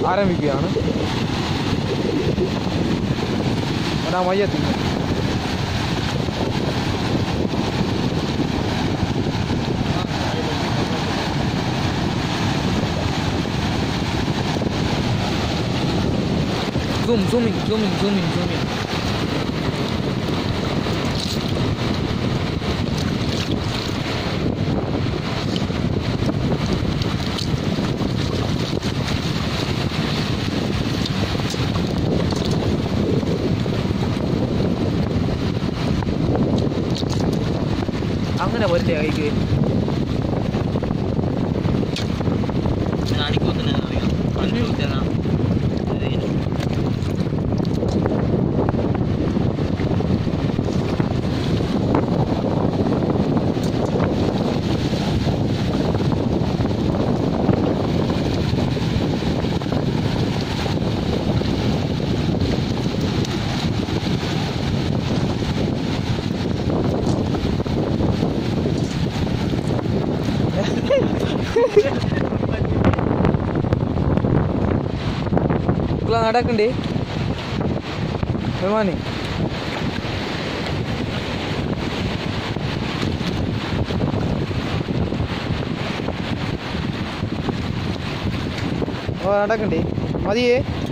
ആരംഭിക്കുകയാണ് ഒരാ മയ്യത്തി zoom zooming zooming zooming zooming അങ്ങനെ പോരല്ലേ കൈക്ക് കാണിക്കൂത്തന്നെ അറിയാം കാണിക്കൂത്തനാ ఇలా നടക്കണ്ടേ വിമാനി ഓ നടക്കണ്ടേ മതിയേ